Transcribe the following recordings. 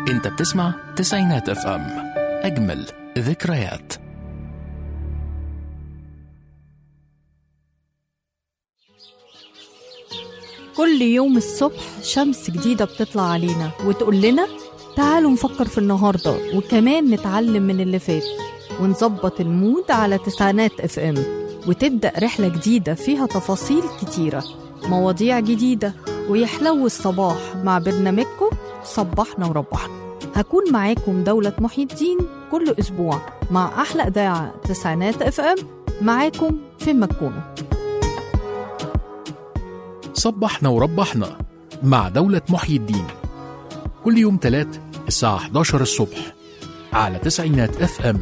انت بتسمع تسعينات اف ام اجمل ذكريات كل يوم الصبح شمس جديدة بتطلع علينا وتقول لنا تعالوا نفكر في النهاردة وكمان نتعلم من اللي فات ونظبط المود على تسعينات اف ام وتبدأ رحلة جديدة فيها تفاصيل كتيرة مواضيع جديدة ويحلو الصباح مع برنامجكم صبحنا وربحنا هكون معاكم دولة محي الدين كل أسبوع مع أحلى إذاعة تسعينات اف ام معاكم فين ما تكونوا صبحنا وربحنا مع دولة محيي الدين كل يوم تلات الساعة 11 الصبح على تسعينات اف ام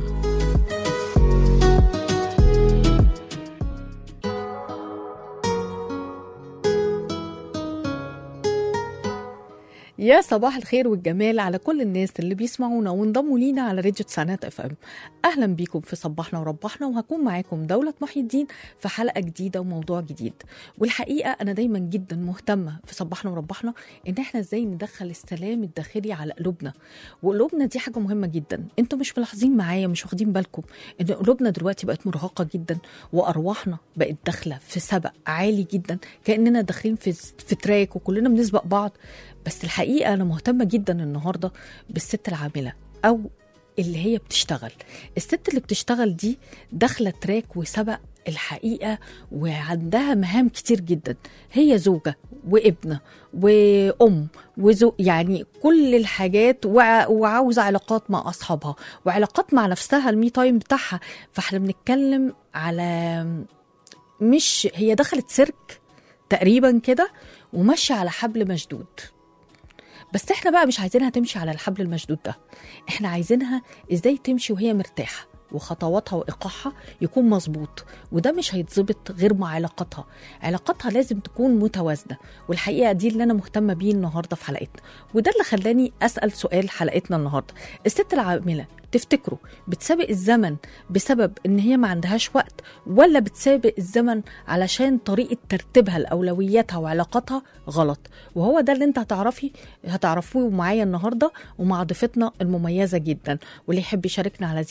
يا صباح الخير والجمال على كل الناس اللي بيسمعونا وانضموا لينا على راديو تسعينات اف ام اهلا بيكم في صبحنا وربحنا وهكون معاكم دولة محي الدين في حلقة جديدة وموضوع جديد والحقيقة انا دايما جدا مهتمة في صبحنا وربحنا ان احنا ازاي ندخل السلام الداخلي على قلوبنا وقلوبنا دي حاجة مهمة جدا انتوا مش ملاحظين معايا مش واخدين بالكم ان قلوبنا دلوقتي بقت مرهقة جدا وارواحنا بقت داخلة في سبق عالي جدا كاننا داخلين في في تراك وكلنا بنسبق بعض بس الحقيقه انا مهتمه جدا النهارده بالست العامله او اللي هي بتشتغل الست اللي بتشتغل دي داخله تراك وسبق الحقيقه وعندها مهام كتير جدا هي زوجه وابنه وام وزو يعني كل الحاجات وع- وعاوزه علاقات مع اصحابها وعلاقات مع نفسها المي تايم بتاعها فاحنا بنتكلم على مش هي دخلت سيرك تقريبا كده وماشيه على حبل مشدود بس احنا بقى مش عايزينها تمشي على الحبل المشدود ده احنا عايزينها ازاي تمشي وهي مرتاحه وخطواتها وايقاعها يكون مظبوط وده مش هيتظبط غير مع علاقاتها علاقاتها لازم تكون متوازنه والحقيقه دي اللي انا مهتمه بيه النهارده في حلقتنا وده اللي خلاني اسال سؤال حلقتنا النهارده الست العامله تفتكروا بتسابق الزمن بسبب ان هي ما عندهاش وقت ولا بتسابق الزمن علشان طريقه ترتيبها لاولوياتها وعلاقاتها غلط وهو ده اللي انت هتعرفي هتعرفوه معايا النهارده ومع ضيفتنا المميزه جدا واللي يحب يشاركنا على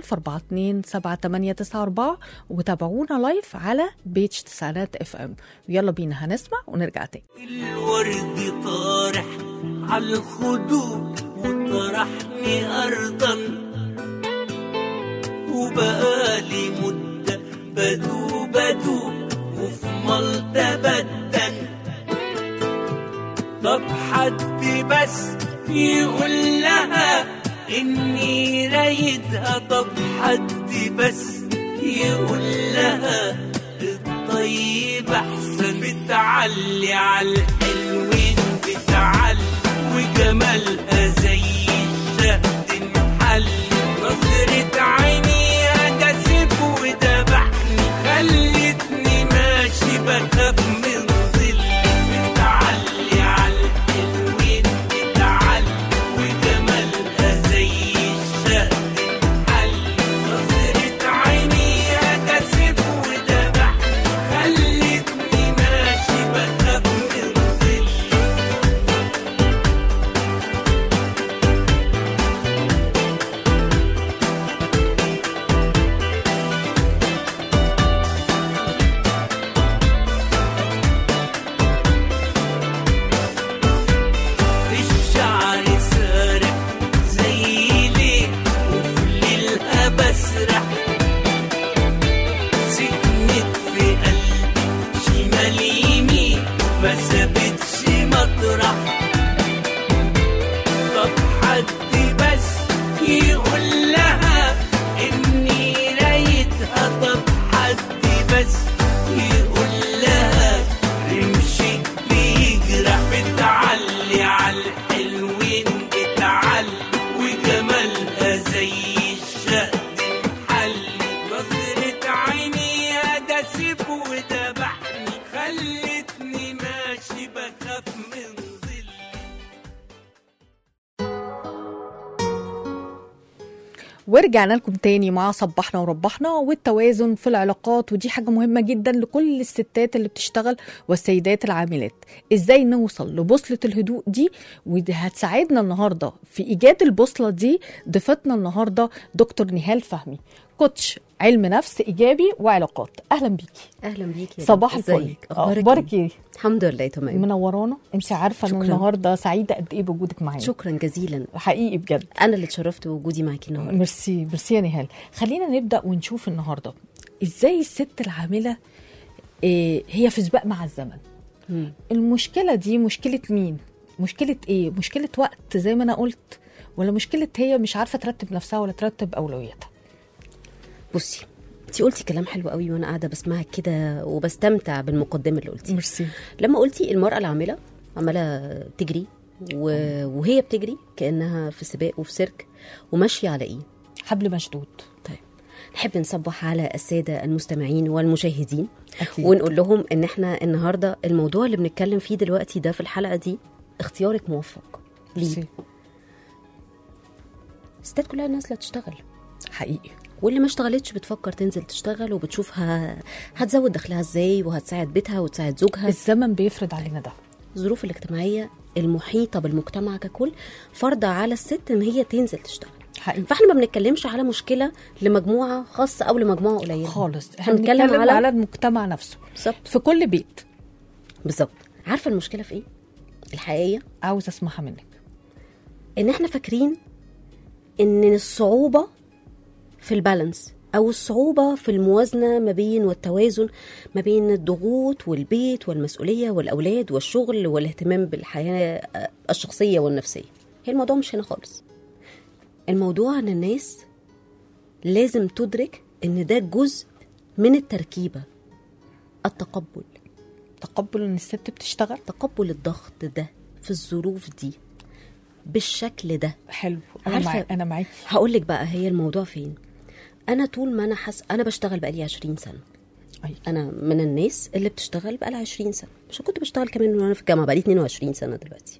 01042 وتابعونا لايف على بيج تسعينات اف ام يلا بينا هنسمع ونرجع تاني الورد طارح على الخدود وطرحني أرضا وبقالي مدة بدو بدو وفي ملطة بدن طب حد بس يقول لها إني رايدها طب حد بس يقول لها الطيب أحسن بتعلي على الحلوين بتعلي وجمالها زي الشهد المحل نظرة عينيها جذب ودبحني خلتني ماشي بخاف من ظل بتعلي على الحلوين بتعلي وجمالها زي الشهد المحل نظرة عينيها جذب ودبحني خلتني ماشي بخاف من ظل الشعر سارح زي ليه وفي ليلها بسرح سكنت في قلبي شمال يمين ما سابتش مطرح طب حد بس يقول لها اني رايتها طب حد بس يقول لها رمشك بيجرح بتعلي على الحلوين بتعلي وجمالها زي الشهد محلي نظرة عينيها ده سيف ودبحني خلتني ماشي بخاف من ظل ورجعنا لكم تاني مع صبحنا وربحنا والتوازن في العلاقات ودي حاجة مهمة جدا لكل الستات اللي بتشتغل والسيدات العاملات ازاي نوصل لبوصلة الهدوء دي ودي هتساعدنا النهاردة في ايجاد البوصلة دي ضيفتنا النهاردة دكتور نهال فهمي كوتش علم نفس ايجابي وعلاقات اهلا بيكي اهلا بيك يا صباح ريت. الفل ازيك اخبارك اخبارك إيه؟ ايه الحمد لله تمام منورانا انت عارفه ان شكراً. النهارده سعيده قد ايه بوجودك معانا شكرا جزيلا حقيقي بجد انا اللي اتشرفت بوجودي معاكي النهارده ميرسي ميرسي يا نهال خلينا نبدا ونشوف النهارده ازاي الست العامله إيه هي في سباق مع الزمن مم. المشكله دي مشكله مين مشكله ايه مشكله وقت زي ما انا قلت ولا مشكله هي مش عارفه ترتب نفسها ولا ترتب اولوياتها بصي انت قلتي كلام حلو قوي وانا قاعده بسمعك كده وبستمتع بالمقدمه اللي قلتيها ميرسي لما قلتي المراه العامله عماله تجري و... وهي بتجري كانها في سباق وفي سيرك وماشيه على ايه حبل مشدود طيب نحب نصبح على الساده المستمعين والمشاهدين أكيد. ونقول لهم ان احنا النهارده الموضوع اللي بنتكلم فيه دلوقتي ده في الحلقه دي اختيارك موفق ليه ميرسي. الستات كلها نازله تشتغل حقيقي واللي ما اشتغلتش بتفكر تنزل تشتغل وبتشوف ه... هتزود دخلها ازاي وهتساعد بيتها وتساعد زوجها الزمن بيفرض علينا ده الظروف الاجتماعيه المحيطه بالمجتمع ككل فرض على الست ان هي تنزل تشتغل حقيقي فاحنا ما بنتكلمش على مشكله لمجموعه خاصه او لمجموعه قليله خالص احنا احنا بنتكلم بنتكلم على, على المجتمع نفسه بالظبط في كل بيت بالظبط عارفه المشكله في ايه الحقيقيه عاوز اسمعها منك ان احنا فاكرين ان الصعوبه في البالانس او الصعوبه في الموازنه ما بين والتوازن ما بين الضغوط والبيت والمسؤوليه والاولاد والشغل والاهتمام بالحياه الشخصيه والنفسيه هي الموضوع مش هنا خالص الموضوع ان الناس لازم تدرك ان ده جزء من التركيبه التقبل تقبل ان الست بتشتغل تقبل الضغط ده في الظروف دي بالشكل ده حلو انا عارفة- معاك انا معاكي هقول لك بقى هي الموضوع فين انا طول ما انا حس انا بشتغل بقالي 20 سنه أيوة. انا من الناس اللي بتشتغل بقالها 20 سنه مش كنت بشتغل كمان من وانا في الجامعه بقالي 22 سنه دلوقتي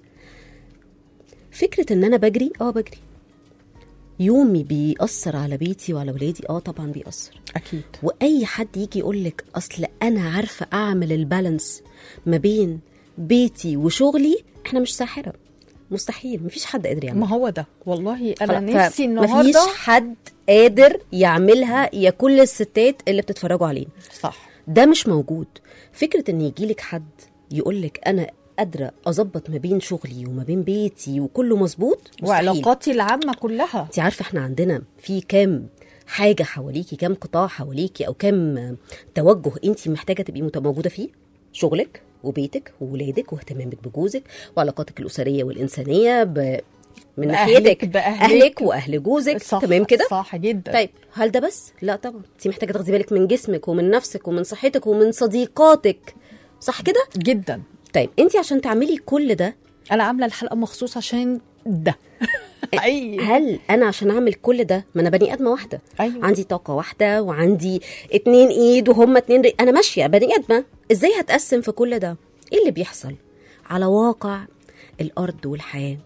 فكره ان انا بجري اه بجري يومي بيأثر على بيتي وعلى ولادي اه طبعا بيأثر اكيد واي حد يجي يقول لك اصل انا عارفه اعمل البالانس ما بين بيتي وشغلي احنا مش ساحره مستحيل مفيش حد قادر يعمل ما هو ده والله انا ف- نفسي مفيش النهارده حد قادر يعملها يا كل الستات اللي بتتفرجوا علينا صح ده مش موجود فكره ان يجيلك حد يقولك انا قادره اظبط ما بين شغلي وما بين بيتي وكله مظبوط مستحيل. وعلاقاتي العامه كلها انت عارفه احنا عندنا في كام حاجه حواليكي كام قطاع حواليكي او كام توجه انت محتاجه تبقي متواجده فيه شغلك وبيتك وولادك واهتمامك بجوزك وعلاقاتك الاسريه والانسانيه ب... من بأهلك، ناحيتك بأهلك. اهلك واهل جوزك صح تمام كده صح جدا طيب هل ده بس لا طبعا انت محتاجه تاخدي بالك من جسمك ومن نفسك ومن صحتك ومن صديقاتك صح كده جدا طيب انت عشان تعملي كل ده انا عامله الحلقه مخصوص عشان ده اي هل انا عشان اعمل كل ده ما انا بني ادمه واحده أيوة. عندي طاقه واحده وعندي اتنين ايد وهم اتنين ري... انا ماشيه بني ادمه ازاي هتقسم في كل ده ايه اللي بيحصل على واقع الارض والحياه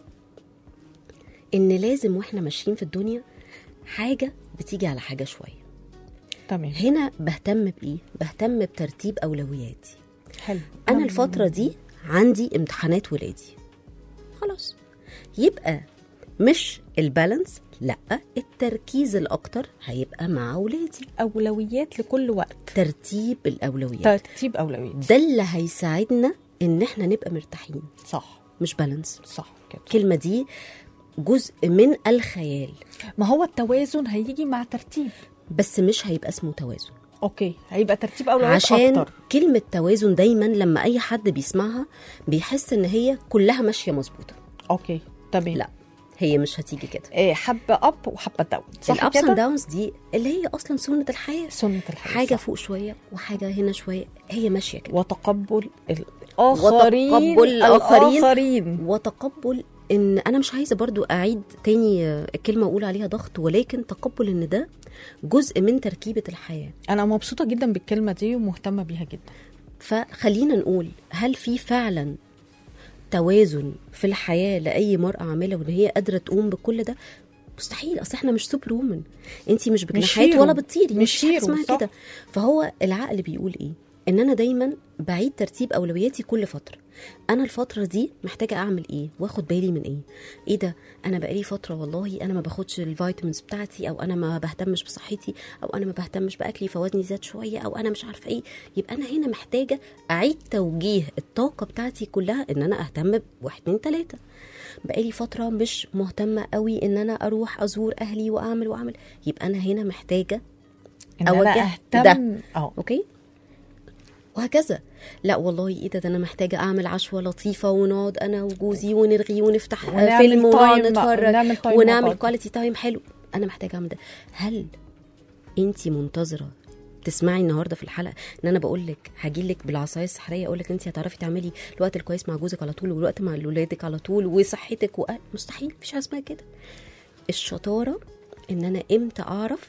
ان لازم واحنا ماشيين في الدنيا حاجه بتيجي على حاجه شويه تمام هنا بهتم بايه بهتم بترتيب اولوياتي حلو انا الفتره دي عندي امتحانات ولادي خلاص يبقى مش البالانس لا التركيز الاكتر هيبقى مع ولادي اولويات لكل وقت ترتيب الاولويات ترتيب اولويات ده اللي هيساعدنا ان احنا نبقى مرتاحين صح مش بالانس صح كده الكلمه دي جزء من الخيال ما هو التوازن هيجي مع ترتيب بس مش هيبقى اسمه توازن اوكي هيبقى ترتيب اولويات عشان اكتر كلمة توازن دايما لما أي حد بيسمعها بيحس إن هي كلها ماشية مظبوطة اوكي تمام لا هي مش هتيجي كده إيه حبه اب وحبه داون صح الابس اند كده داونز دي اللي هي اصلا سنه الحياه سنه الحياه حاجه صح. فوق شويه وحاجه هنا شويه هي ماشيه كده وتقبل الاخرين وتقبل الآخرين. الاخرين وتقبل ان انا مش عايزه برضو اعيد تاني آه، الكلمه واقول عليها ضغط ولكن تقبل ان ده جزء من تركيبه الحياه انا مبسوطه جدا بالكلمه دي ومهتمه بيها جدا فخلينا نقول هل في فعلا توازن في الحياه لاي مراه عامله وان هي قادره تقوم بكل ده مستحيل اصل احنا مش سوبر وومن انت مش بجناحات هيرو. ولا بتطيري مش مش حاجه هيرو، اسمها صح. كده فهو العقل بيقول ايه ان انا دايما بعيد ترتيب اولوياتي كل فتره انا الفتره دي محتاجه اعمل ايه واخد بالي من ايه ايه ده انا بقالي فتره والله انا ما باخدش الفيتامينز بتاعتي او انا ما بهتمش بصحتي او انا ما بهتمش باكلي فوزني زاد شويه او انا مش عارفه ايه يبقى انا هنا محتاجه اعيد توجيه الطاقه بتاعتي كلها ان انا اهتم بواحد اتنين تلاته بقالي فتره مش مهتمه قوي ان انا اروح ازور اهلي واعمل واعمل يبقى انا هنا محتاجه ان انا أوجه اهتم ده. اه اوكي وهكذا لا والله ايه ده, ده انا محتاجه اعمل عشوه لطيفه ونقعد انا وجوزي ونرغي ونفتح ونعمل فيلم ونقعد تايم بقى، نتفرج ونعمل تايم مع ونعمل بعض. كواليتي تايم حلو انا محتاجه اعمل ده هل انت منتظره تسمعي النهارده في الحلقه ان انا بقول لك هاجي لك بالعصايه السحريه اقول لك انت هتعرفي تعملي الوقت الكويس مع جوزك على طول والوقت مع اولادك على طول وصحتك وأهل مستحيل مفيش حاجه اسمها كده الشطاره ان انا امتى اعرف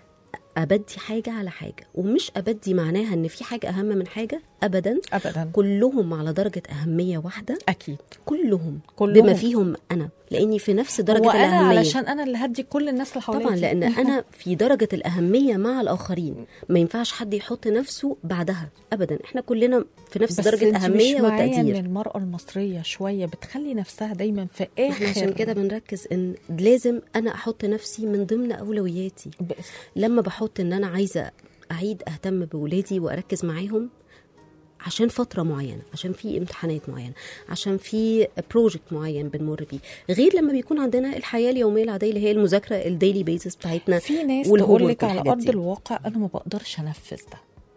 ابدي حاجه على حاجه ومش ابدي معناها ان في حاجه اهم من حاجه ابدا ابدا كلهم على درجه اهميه واحده اكيد كلهم, كلهم. بما فيهم انا لاني في نفس درجه هو انا الاهميه علشان انا اللي هدي كل الناس اللي حواليا طبعا دي. لان انا في درجه الاهميه مع الاخرين ما ينفعش حد يحط نفسه بعدها ابدا احنا كلنا في نفس بس درجه انت اهميه مش معايا ان والتقدير المرأة المصرية شوية بتخلي نفسها دايما في احنا اخر عشان كده بنركز ان لازم انا احط نفسي من ضمن اولوياتي ب- لما بحط ان انا عايزه اعيد اهتم بولادي واركز معاهم عشان فترة معينة عشان في امتحانات معينة عشان في بروجكت معين بنمر بيه غير لما بيكون عندنا الحياة اليومية العادية اللي هي المذاكرة الديلي بيزس بتاعتنا في ناس والهوم تقول لك ورك على والحاجات ارض دي. الواقع انا ما بقدرش انفذ ده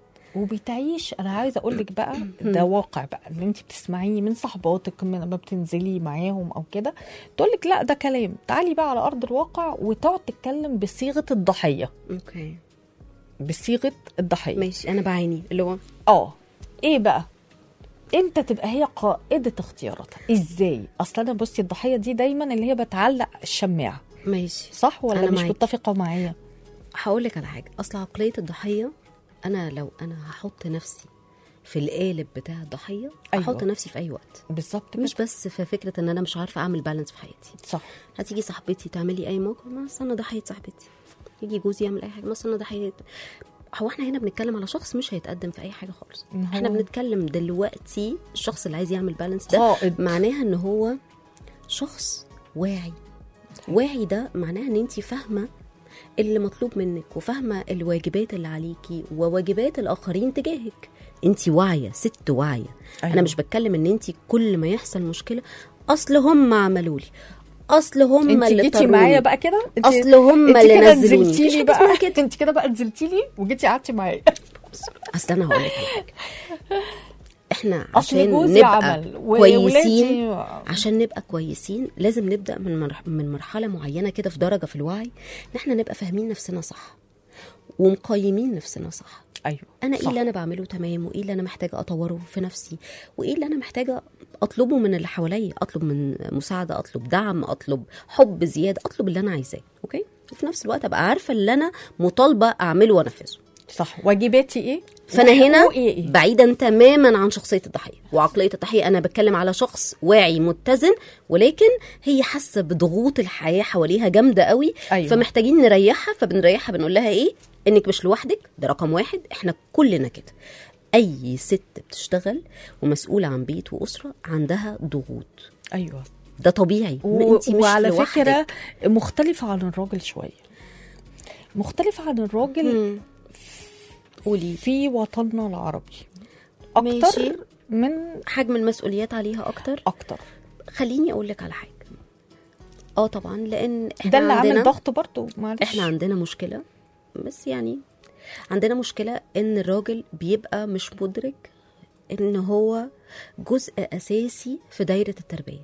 وبتعيش انا عايزه اقول لك بقى ده واقع بقى اللي انت بتسمعيه من صحباتك من لما بتنزلي معاهم او كده تقول لك لا ده كلام تعالي بقى على ارض الواقع وتقعد تتكلم بصيغه الضحيه اوكي بصيغه الضحيه ماشي انا بعاني اللي هو اه ايه بقى امتى تبقى هي قائده اختياراتها ازاي اصل انا بصي الضحيه دي دايما اللي هي بتعلق الشماعه ماشي صح ولا أنا مش معاكي. متفقه معايا هقول لك على حاجة اصل عقلية الضحية انا لو انا هحط نفسي في القالب بتاع الضحية أيوة. أيوة. احط نفسي في اي وقت بالظبط كده مش بس في فكرة ان انا مش عارفة اعمل بالانس في حياتي صح هتيجي صاحبتي تعملي اي موقف ما أصل انا ضحيه صاحبتي يجي جوزي يعمل اي حاجه ما أصل انا ضحيه هو احنا هنا بنتكلم على شخص مش هيتقدم في اي حاجه خالص إن هو- احنا بنتكلم دلوقتي الشخص اللي عايز يعمل بالانس ده قائد. معناها ان هو شخص واعي واعي ده معناها ان انت فاهمه اللي مطلوب منك وفاهمه الواجبات اللي عليكي وواجبات الاخرين تجاهك انت واعيه ست واعيه أيوة. أيوة. انا مش بتكلم ان انت كل ما يحصل مشكله اصل هم عملوا لي اصل هم انت اللي جيتي اضطروني. معايا بقى كده انت- أصل هم انت اللي كده نزلوني. نزلتي مفيش لي حاجة بقى اسمها كده. انت كده بقى نزلتي لي وجيتي قعدتي معايا اصل انا هقول لك على حاجه احنا اصل عشان جوزي نبقى عمل و- كويسين وولادي- عشان نبقى كويسين لازم نبدا من مرح من مرحله معينه كده في درجه في الوعي ان احنا نبقى فاهمين نفسنا صح ومقيمين نفسنا صح ايوه انا ايه صح. اللي انا بعمله تمام وايه اللي انا محتاجه اطوره في نفسي وايه اللي انا محتاجه اطلبه من اللي حواليا اطلب من مساعده اطلب دعم اطلب حب زياده اطلب اللي انا عايزاه اوكي وفي نفس الوقت ابقى عارفه اللي انا مطالبه اعمله وانفذه صح واجباتي ايه فانا هنا وحقوقي ايه بعيدا تماما عن شخصيه الضحيه وعقليه الضحيه انا بتكلم على شخص واعي متزن ولكن هي حاسه بضغوط الحياه حواليها جامده قوي أيوة. فمحتاجين نريحها فبنريحها بنقول لها ايه انك مش لوحدك ده رقم واحد احنا كلنا كده اي ست بتشتغل ومسؤوله عن بيت واسره عندها ضغوط ايوه ده طبيعي و... انت مش وعلى لوحدك. فكره مختلفه عن الراجل شويه مختلفه عن الراجل مم. قولي في وطننا العربي اكتر ماشي. من حجم المسؤوليات عليها اكتر اكتر خليني اقول لك على حاجه اه طبعا لان احنا ده اللي عندنا عامل ضغط برضو معلش احنا عندنا مشكله بس يعني عندنا مشكله ان الراجل بيبقى مش مدرك ان هو جزء اساسي في دايره التربيه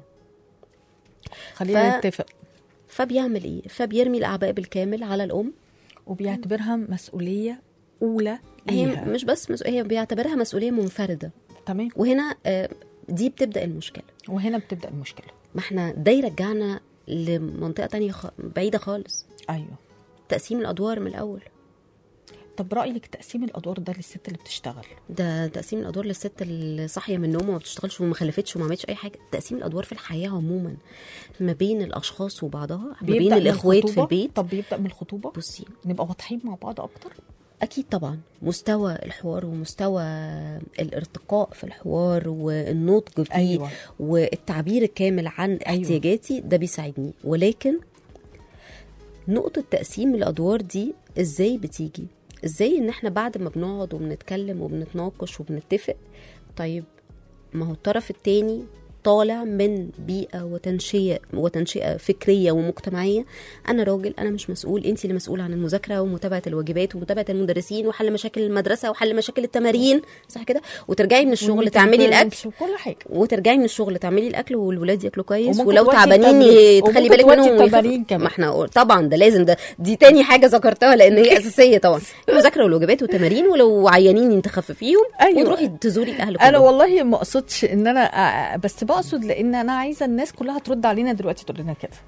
خلينا ف- نتفق فبيعمل ايه فبيرمي الاعباء بالكامل على الام وبيعتبرها مسؤوليه اولى هي ليها مش بس مسؤولية هي بيعتبرها مسؤوليه منفرده تمام وهنا آه، دي بتبدا المشكله وهنا بتبدا المشكله ما احنا ده يرجعنا لمنطقه تانية خ... بعيده خالص ايوه تقسيم الادوار من الاول طب رايك تقسيم الادوار ده للست اللي بتشتغل ده تقسيم الادوار للست اللي صاحيه من النوم وما بتشتغلش وما خلفتش وما عملتش اي حاجه تقسيم الادوار في الحياه عموما ما بين الاشخاص وبعضها ما بين بيبدأ من الاخوات في الخطوبة؟ البيت طب بيبدا من الخطوبه بصي نبقى واضحين مع بعض اكتر اكيد طبعا مستوى الحوار ومستوى الارتقاء في الحوار والنضج فيه أيوة. والتعبير الكامل عن أيوة. احتياجاتي ده بيساعدني ولكن نقطة تقسيم الأدوار دي إزاي بتيجي إزاي إن إحنا بعد ما بنقعد وبنتكلم وبنتناقش وبنتفق طيب ما هو الطرف التاني طالع من بيئة وتنشئة وتنشئة فكرية ومجتمعية أنا راجل أنا مش مسؤول أنت اللي مسؤولة عن المذاكرة ومتابعة الواجبات ومتابعة المدرسين وحل مشاكل المدرسة وحل مشاكل التمارين صح كده وترجعي من الشغل والميد تعملي تيرمز الأكل وكل حاجه وترجعي من الشغل تعملي الاكل والولاد ياكلوا كويس وممكن ولو تودي تعبانين التمرين. تخلي وممكن بالك تودي منهم ويخف- التمارين كمان. ما احنا طبعا ده لازم ده دي تاني حاجه ذكرتها لان هي اساسيه طبعا المذاكره والواجبات والتمارين ولو عيانين تخففيهم أيوة. وتروحي تزوري الاهل انا كلهم. والله ما اقصدش ان انا أ- أ- بس بقصد لان انا عايزه الناس كلها ترد علينا دلوقتي تقول لنا كده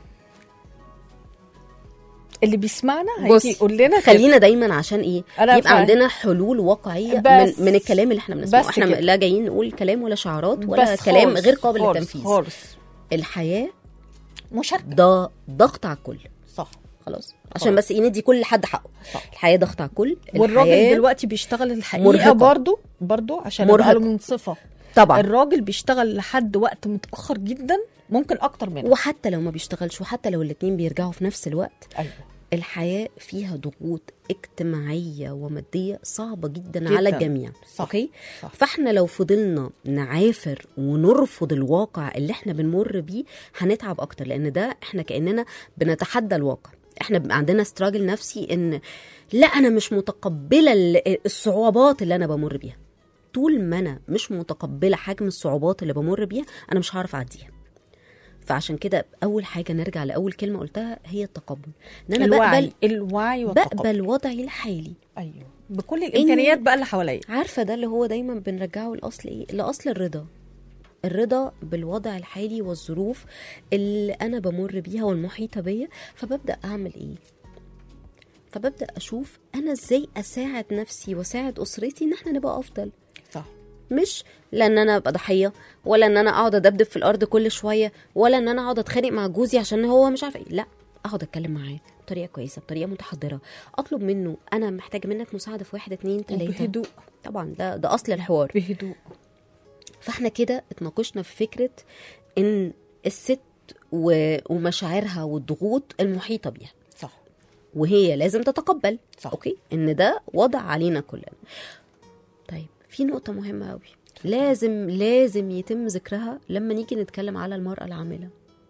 اللي بيسمعنا هيجي يقول لنا كده. خلينا دايما عشان ايه أنا يبقى فاهم. عندنا حلول واقعيه بس- من, من الكلام اللي احنا بنسمعه بس احنا كده. لا جايين نقول كلام ولا شعارات ولا بس كلام خالص، غير قابل خالص، للتنفيذ خالص الحياه مشاركه ده ضغط على الكل صح خلاص عشان بس ايه ندي كل حد حقه صح. الحياه ضغط على الكل والراجل الحياة دلوقتي بيشتغل الحقيقه مرهقة. برضو برضو عشان مرهقة. ابقى له منصفه طبعا الراجل بيشتغل لحد وقت متاخر جدا ممكن اكتر منه وحتى لو ما بيشتغلش وحتى لو الاتنين بيرجعوا في نفس الوقت ايوه الحياة فيها ضغوط اجتماعية ومادية صعبة جدا, جداً. على الجميع صح. أوكي؟ صح. فاحنا لو فضلنا نعافر ونرفض الواقع اللي احنا بنمر بيه هنتعب اكتر لان ده احنا كأننا بنتحدى الواقع احنا بيبقى عندنا استراجل نفسي ان لا انا مش متقبلة ال- الصعوبات اللي انا بمر بيها طول ما انا مش متقبلة حجم الصعوبات اللي بمر بيها انا مش هعرف اعديها فعشان كده اول حاجه نرجع لاول كلمه قلتها هي التقبل ان انا الوعي بقبل الوعي والتقبل بقبل وضعي الحالي ايوه بكل الامكانيات بقى اللي حواليا عارفه ده اللي هو دايما بنرجعه لاصل ايه لاصل الرضا الرضا بالوضع الحالي والظروف اللي انا بمر بيها والمحيطه بيا فببدا اعمل ايه فببدا اشوف انا ازاي اساعد نفسي واساعد اسرتي ان احنا نبقى افضل صح مش لان انا ابقى ضحيه ولا ان انا اقعد ادبدب في الارض كل شويه ولا ان انا اقعد اتخانق مع جوزي عشان هو مش عارفه ايه لا اقعد اتكلم معاه بطريقه كويسه بطريقه متحضره اطلب منه انا محتاجه منك مساعده في واحد اتنين تلاته بهدوء طبعا ده ده اصل الحوار بهدوء فاحنا كده اتناقشنا في فكره ان الست و- ومشاعرها والضغوط المحيطه بيها صح وهي لازم تتقبل صح. اوكي ان ده وضع علينا كلنا طيب في نقطه مهمه قوي لازم لازم يتم ذكرها لما نيجي نتكلم على المراه العامله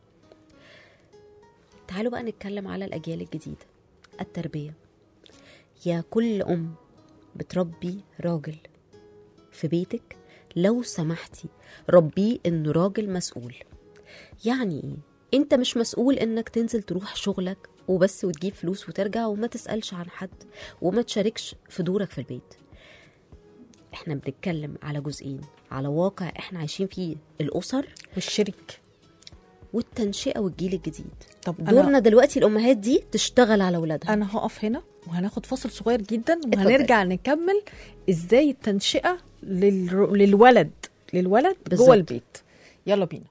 تعالوا بقى نتكلم على الاجيال الجديده التربيه يا كل ام بتربي راجل في بيتك لو سمحتي ربيه انه راجل مسؤول يعني ايه انت مش مسؤول انك تنزل تروح شغلك وبس وتجيب فلوس وترجع وما تسألش عن حد وما تشاركش في دورك في البيت احنا بنتكلم على جزئين على واقع احنا عايشين فيه الاسر والشريك والتنشئه والجيل الجديد طب أنا- دورنا دلوقتي الامهات دي تشتغل على اولادها انا هقف هنا وهناخد فاصل صغير جدا اتفضل. وهنرجع نكمل ازاي التنشئه لل... للولد للولد بالظبط. جوه البيت يلا بينا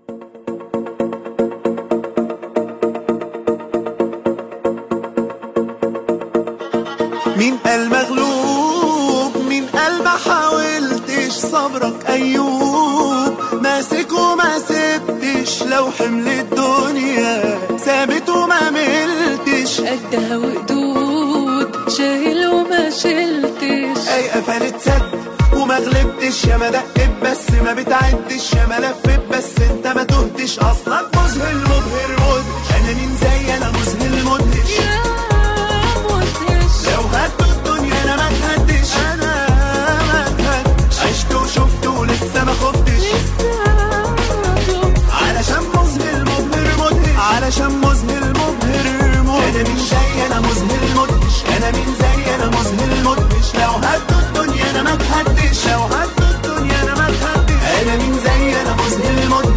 مين قال مغلوب مين قال ما حاولتش صبرك ايوب ماسك وما سبتش لو حمل الدنيا ثابت وما ملتش قدها وقدود شايل وما شلتش اي قفلت سد وما غلبتش يا ما دقت بس ما بتعدش يا ما لفت بس انت ما تهتش اصلك مذهل مبهر مدهش انا مين زي انا مذهل مدهش يا مدهش لو هدوا الدنيا انا ما اتهدش انا ما اتهدش عشت وشفت ولسه ما خفتش علشان مذهل مبهر مدهش علشان مذهل مبهر مدهش انا مين زي انا مذهل مدهش انا مين زي انا مذهل مدهش لو هدوا الدنيا انا ما اتهدش لو هدوا الدنيا انا ما اتهدش انا مين زي انا مذهل مدهش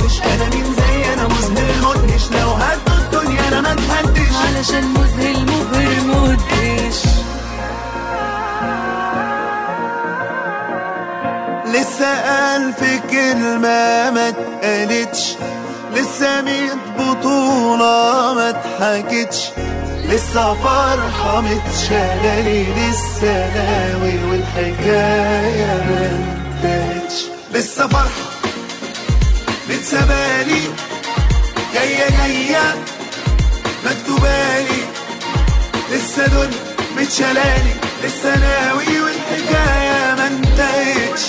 اتقالتش لسه ميت بطولة ما اتحكتش لسه فرحة متشالة لسه ناوي والحكاية ما انتهتش لسه فرحة متسبالي جاية جاية مكتوبالي لسه دنيا متشلالي لسه ناوي والحكاية ما انتهتش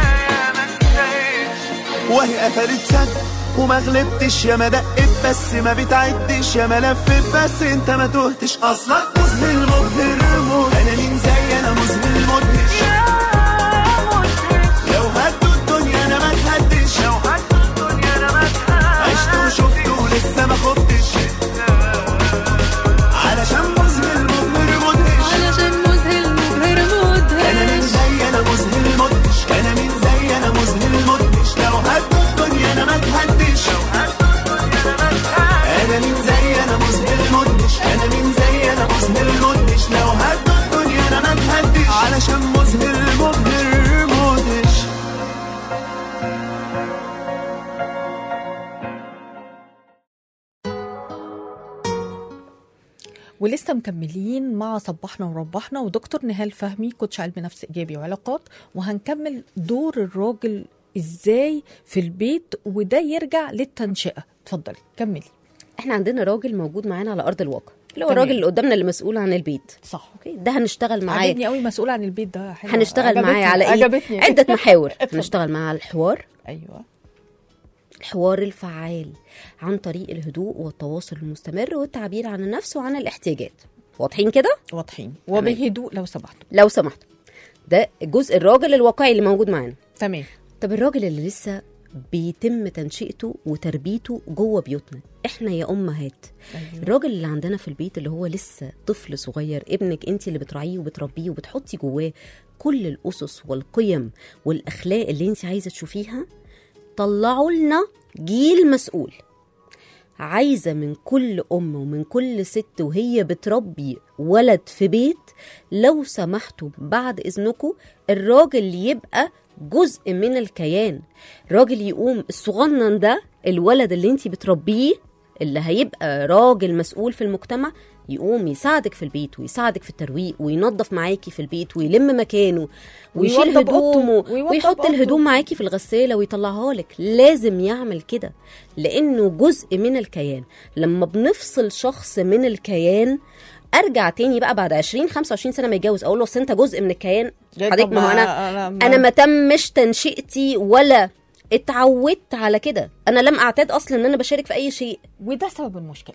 وهي قفلت سد وما غلبتش يا ما دقت بس ما بتعدش يا ما لفت بس انت ما تهتش اصلك مذهل مبهر موت انا مين زي انا مذهل مدهش لو هدوا الدنيا انا ما اتهدش لو هدوا الدنيا انا ما اتهدش عشت وشفت ولسه ما خفتش علشان مذهل مبهر مدهش علشان مذهل مبهر انا مين مدهش زي انا مذهل مدهش انا مين زي انا مذهل مدهش لو هدوا الدنيا انا ما اتهدش انا مين زي انا مذهل مدهش انا مين زي انا مذهل مدهش لو هدوا الدنيا انا ما اتهدش علشان مذهل مبهر مدهش ولسه مكملين مع صبحنا وربحنا ودكتور نهال فهمي كوتش علم نفس ايجابي وعلاقات وهنكمل دور الراجل ازاي في البيت وده يرجع للتنشئه اتفضلي كملي احنا عندنا راجل موجود معانا على ارض الواقع اللي هو تمام. الراجل اللي قدامنا اللي مسؤول عن البيت صح اوكي ده هنشتغل معاه عجبني قوي مسؤول عن البيت ده حلو هنشتغل عجبتني- معاه على ايه عجبتني عده محاور اتفضل. هنشتغل معاه على الحوار ايوه الحوار الفعال عن طريق الهدوء والتواصل المستمر والتعبير عن النفس وعن الاحتياجات واضحين كده واضحين وبهدوء لو سمحتوا لو سمحت ده الجزء الراجل الواقعي اللي موجود معانا تمام طب الراجل اللي لسه بيتم تنشئته وتربيته جوه بيوتنا احنا يا امهات أيوة. الراجل اللي عندنا في البيت اللي هو لسه طفل صغير ابنك انت اللي بتراعيه وبتربيه وبتحطي جواه كل الاسس والقيم والاخلاق اللي انت عايزه تشوفيها طلعوا لنا جيل مسؤول عايزه من كل ام ومن كل ست وهي بتربي ولد في بيت لو سمحتوا بعد اذنكم الراجل يبقى جزء من الكيان راجل يقوم الصغنن ده الولد اللي انت بتربيه اللي هيبقى راجل مسؤول في المجتمع يقوم يساعدك في البيت ويساعدك في الترويق وينظف معاكي في البيت ويلم مكانه ويشيل ويوضب أوضته، هدومه ويوضب ويحط أوضته. الهدوم معاكي في الغسالة ويطلعها لك لازم يعمل كده لأنه جزء من الكيان لما بنفصل شخص من الكيان ارجع تاني بقى بعد 20 25 سنه ما يتجوز اقول له اصل انت جزء من الكيان طب حضرتك ما هو انا أنا- انا ما تمش تنشئتي ولا اتعودت على كده انا لم اعتاد اصلا ان انا بشارك في اي شيء وده سبب المشكله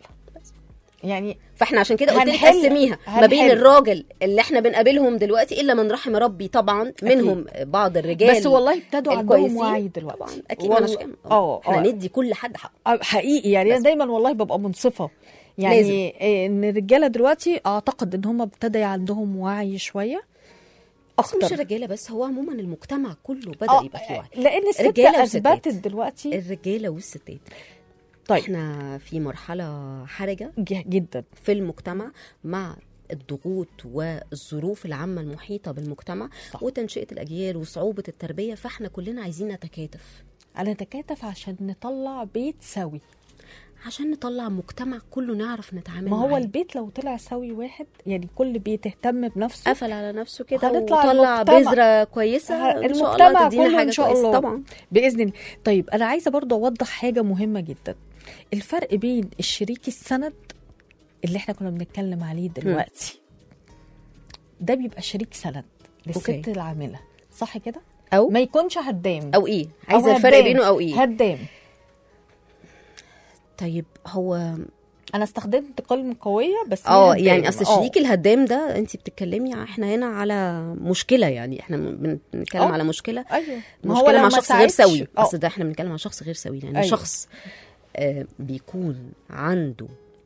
يعني فاحنا عشان كده قلت لك هنحل- قسميها ما بين هنحل. الراجل اللي احنا بنقابلهم دلوقتي الا من رحم ربي طبعا منهم بعض الرجال بس والله ابتدوا عندهم الكويسين. وعي دلوقتي طبعا اكيد ما والله- أنا اه احنا اه ندي كل حد حقه آه، حقيقي يعني انا دايما والله ببقى منصفه يعني لازم. إيه، ان الرجاله دلوقتي اعتقد ان هم ابتدى عندهم وعي شويه بس مش اكتر الرجاله بس هو عموما المجتمع كله بدا آه، يبقى فيه وعي لان الست رجالة وستات. اثبتت دلوقتي الرجاله والستات طيب احنا في مرحله حرجه ج- جدا في المجتمع مع الضغوط والظروف العامة المحيطة بالمجتمع صح. وتنشئة الأجيال وصعوبة التربية فاحنا كلنا عايزين نتكاتف انا نتكاتف عشان نطلع بيت سوي عشان نطلع مجتمع كله نعرف نتعامل ما هو معاه. البيت لو طلع سوي واحد يعني كل بيت اهتم بنفسه قفل على نفسه كده هنطلع وطلع المجتمع. بذرة كويسة إن شاء المجتمع الله تدينا كله حاجة ان شاء كويسة الله طبعا باذن الله طيب انا عايزه برضه اوضح حاجه مهمه جدا الفرق بين الشريك السند اللي احنا كنا بنتكلم عليه دلوقتي ده بيبقى شريك سند للست أوكي. العامله صح كده أو ما يكونش هدام أو إيه عايزة أو الفرق هدام. بينه أو إيه هدام طيب هو انا استخدمت كلمه قويه بس هي اه هدام. يعني اصل آه. الشريك الهدام ده انت بتتكلمي ع- احنا هنا على مشكله يعني احنا بن- بنتكلم آه. على مشكله ايوه ما مشكله لو مع ما شخص غير ساعدش- سوي آه. اصل ده احنا بنتكلم عن شخص غير سوي لان أيوة. شخص آه بيكون عنده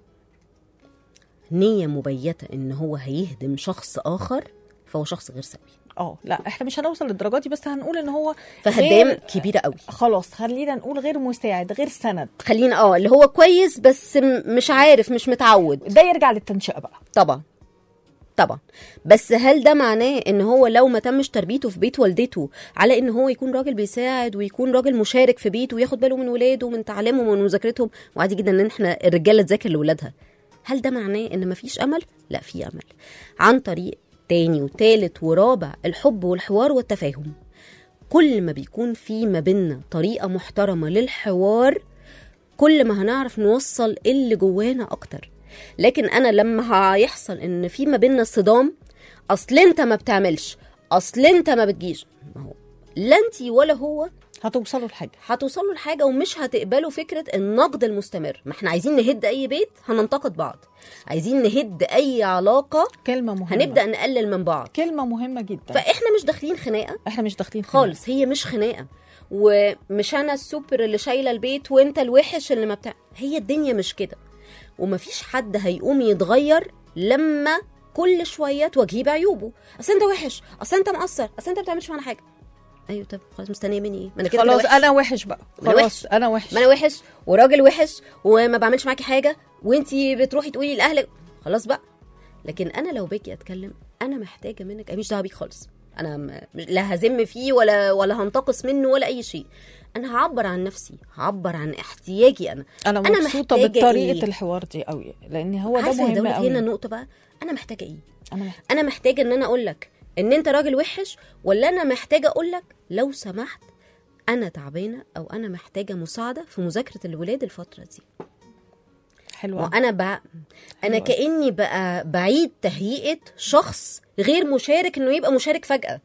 نيه مبيته ان هو هيهدم شخص اخر فهو شخص غير سوي اه لا احنا مش هنوصل للدرجه دي بس هنقول ان هو فهدام غير- كبيره قوي خلاص خلينا نقول غير مساعد غير سند خلينا اه اللي هو كويس بس م- مش عارف مش متعود ده يرجع للتنشئه بقى طبعا طبعا بس هل ده معناه ان هو لو ما تمش تربيته في بيت والدته على ان هو يكون راجل بيساعد ويكون راجل مشارك في بيته وياخد باله من ولاده ومن تعليمهم ومن مذاكرتهم وعادي جدا ان احنا الرجاله تذاكر لاولادها هل ده معناه ان مفيش امل لا في امل عن طريق تاني وتالت ورابع الحب والحوار والتفاهم كل ما بيكون في ما بينا طريقه محترمه للحوار كل ما هنعرف نوصل اللي جوانا اكتر لكن انا لما هيحصل ان في ما بينا صدام اصل انت ما بتعملش اصل انت ما بتجيش ما هو لا انت ولا هو هتوصلوا لحاجه هتوصلوا لحاجه ومش هتقبلوا فكره النقد المستمر ما احنا عايزين نهد اي بيت هننتقد بعض عايزين نهد اي علاقه كلمه مهمه هنبدا نقلل من بعض كلمه مهمه جدا فاحنا مش داخلين خناقه احنا مش داخلين خناقة. خالص هي مش خناقه ومش انا السوبر اللي شايله البيت وانت الوحش اللي ما بتاع هي الدنيا مش كده ومفيش حد هيقوم يتغير لما كل شويه تواجهيه بعيوبه اصل انت وحش اصل انت مقصر اصل انت ما بتعملش معانا حاجه ايوه طب خلاص مستنيه مني ايه ما انا كده كده خلاص وحش. انا وحش بقى ما أنا خلاص انا وحش ما انا وحش وراجل وحش وما بعملش معاكي حاجه وانتي بتروحي تقولي لاهلك خلاص بقى لكن انا لو باجي اتكلم انا محتاجه منك أنا مش دعوه بيك خالص انا م- مش- لا هذم فيه ولا ولا هنتقص منه ولا اي شيء انا هعبر عن نفسي هعبر عن احتياجي انا انا أنا مبسوطه محتاجة بطريقه إيه؟ الحوار دي قوي لان هو ده عارفه يا مهم دولة قوي هنا النقطه بقى انا محتاجه ايه انا محتاجة. انا محتاجه ان انا اقول لك ان انت راجل وحش ولا انا محتاجه اقول لك لو سمحت انا تعبانه او انا محتاجه مساعده في مذاكره الولاد الفتره دي حلوه وانا بقى انا حلوة. كاني بقى بعيد تهيئه شخص غير مشارك انه يبقى مشارك فجاه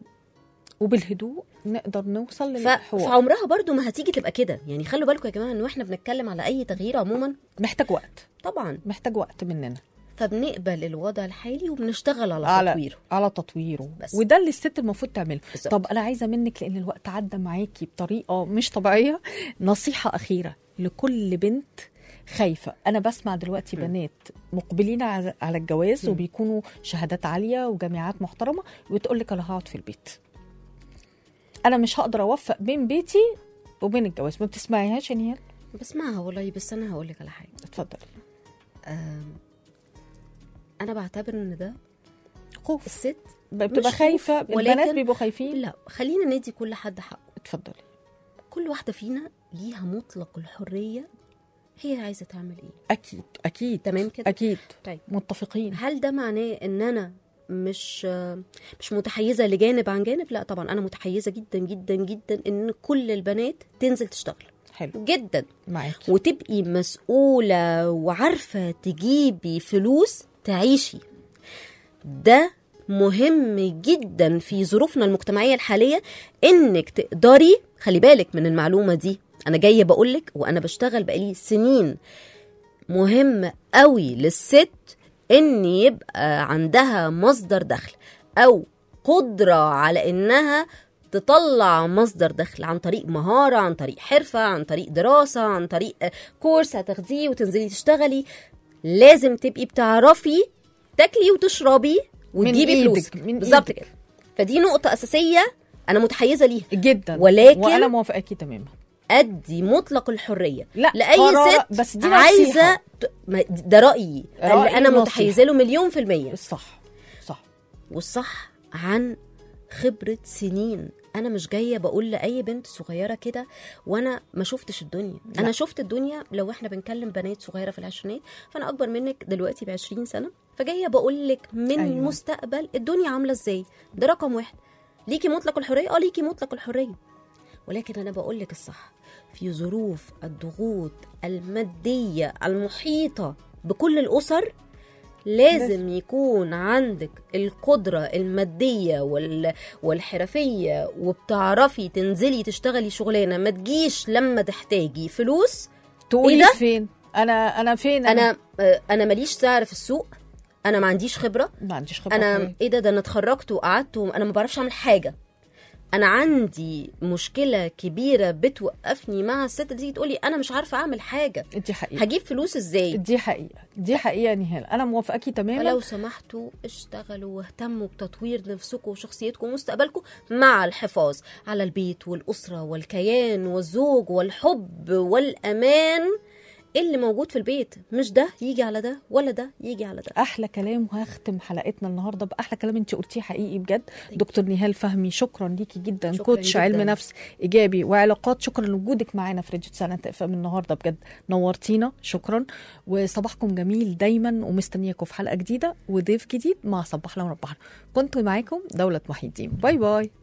وبالهدوء نقدر نوصل ف... للحوار فعمرها برضو ما هتيجي تبقى كده يعني خلوا بالكم يا جماعه ان احنا بنتكلم على اي تغيير عموما محتاج وقت طبعا محتاج وقت مننا فبنقبل الوضع الحالي وبنشتغل على, على تطويره على تطويره بس. وده اللي الست المفروض تعمله بالظبط. طب انا عايزه منك لان الوقت عدى معاكي بطريقه مش طبيعيه نصيحه اخيره لكل بنت خايفه انا بسمع دلوقتي بنات مقبلين على على الجواز وبيكونوا شهادات عاليه وجامعات محترمه وتقول لك انا هقعد في البيت انا مش هقدر اوفق بين بيتي وبين الجواز ما بتسمعيهاش يا نيال بسمعها والله بس انا هقول لك على حاجه اتفضلي آم، انا بعتبر ان ده خوف الست بتبقى مش خايفه خوف، البنات ولكن- بيبقوا خايفين لا خلينا ندي كل حد حقه اتفضلي كل واحده فينا ليها مطلق الحريه هي عايزه تعمل ايه اكيد اكيد تمام كده اكيد طيب متفقين هل ده معناه ان انا مش مش متحيزه لجانب عن جانب لا طبعا انا متحيزه جدا جدا جدا ان كل البنات تنزل تشتغل حلو جدا معاكي وتبقي مسؤوله وعارفه تجيبي فلوس تعيشي ده مهم جدا في ظروفنا المجتمعيه الحاليه انك تقدري خلي بالك من المعلومه دي انا جايه بقولك وانا بشتغل بقالي سنين مهم قوي للست ان يبقى عندها مصدر دخل او قدره على انها تطلع مصدر دخل عن طريق مهاره عن طريق حرفه عن طريق دراسه عن طريق آه، كورس هتاخديه وتنزلي تشتغلي لازم تبقي بتعرفي تاكلي وتشربي وتجيبي إيدك، فلوس من بالظبط إيدك. كده فدي نقطه اساسيه انا متحيزه ليها جدا ولكن- وانا موافقاكي تماما ادي مطلق الحريه لا، لاي قرار- ست بس دي عايزه نصيحة. ت- ما- ده رايي رأيي اللي انا ونصيحة. متحيزه له مليون في الميه الصح صح والصح عن خبره سنين انا مش جايه بقول لاي بنت صغيره كده وانا ما شفتش الدنيا لا. انا شفت الدنيا لو احنا بنكلم بنات صغيره في العشرينات فانا اكبر منك دلوقتي ب 20 سنه فجايه بقول لك من أيوة. أيوة. المستقبل الدنيا عامله ازاي ده رقم واحد ليكي مطلق الحريه اه ليكي مطلق الحريه ولكن انا بقول لك الصح في ظروف الضغوط الماديه المحيطه بكل الاسر لازم يكون عندك القدرة المادية وال... والحرفية وبتعرفي تنزلي تشتغلي شغلانة ما تجيش لما تحتاجي فلوس تقولي إيه ده؟ فين انا انا فين انا آه، انا ماليش سعر في السوق انا ما عنديش خبرة ما عنديش خبره انا في- ايه ده ده انا اتخرجت وقعدت وانا ما بعرفش اعمل حاجة انا عندي مشكلة كبيرة بتوقفني مع الست دي تقولي انا مش عارفة اعمل حاجة دي حقيقه هجيب فلوس ازاي دي حقيقه دي حقيقه نهال انا موافقاكي تماما فلو سمحتوا اشتغلوا واهتموا بتطوير نفسكم وشخصيتكم ومستقبلكم مع الحفاظ على البيت والأسرة والكيان والزوج والحب والأمان ايه اللي موجود في البيت مش ده يجي على ده ولا ده يجي على ده احلى كلام وهختم حلقتنا النهارده باحلى كلام انت قلتيه حقيقي بجد دكتور نهال فهمي شكرا ليكي جدا شكراً كوتش جداً. علم نفس ايجابي وعلاقات شكرا لوجودك معانا في ريجيت سنه اف ام النهارده بجد نورتينا شكرا وصباحكم جميل دايما ومستنياكم في حلقه جديده وضيف جديد مع صباحنا وربحنا كنت معاكم دوله محي الدين باي باي